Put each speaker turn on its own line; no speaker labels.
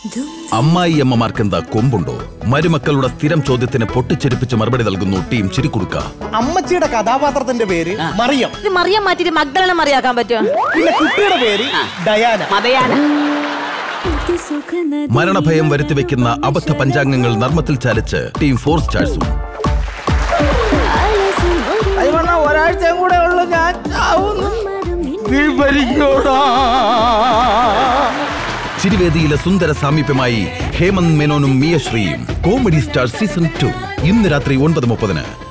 അമ്മായി അമ്മമാർക്കെന്താ കൊമ്പുണ്ടോ മരുമക്കളുടെ സ്ഥിരം ചോദ്യത്തിന് പൊട്ടിച്ചെരിപ്പിച്ച് മറുപടി നൽകുന്നു ടീം ചിരിക്കുടുക്ക
അമ്മച്ചിയുടെ കഥാപാത്രത്തിന്റെ പേര് മറിയം
ഇത് മറിയാൻ മാറ്റിട്ട് മഗ്ദളനെ മറിയാക്കാൻ പറ്റുമോ
പിന്നെ കുട്ടിയുടെ പേര് ഡയാന
മതയാന
മരണഭയം വരുത്തിവെക്കുന്ന അബദ്ധ പഞ്ചാംഗങ്ങൾ നർമ്മത്തിൽ ചാലിച്ച് ടീം ഫോർ സ്റ്റാർസും
ഒരാഴ്ചയും കൂടെ ഉള്ളു ഞാൻ ചാവുന്നു
ചിരിവേദിയിലെ സുന്ദര സാമീപ്യമായി ഹേമന്ത് മേനോനും മിയശ്രീയും കോമഡി സ്റ്റാർ സീസൺ ടു ഇന്ന് രാത്രി ഒൻപത് മുപ്പതിന്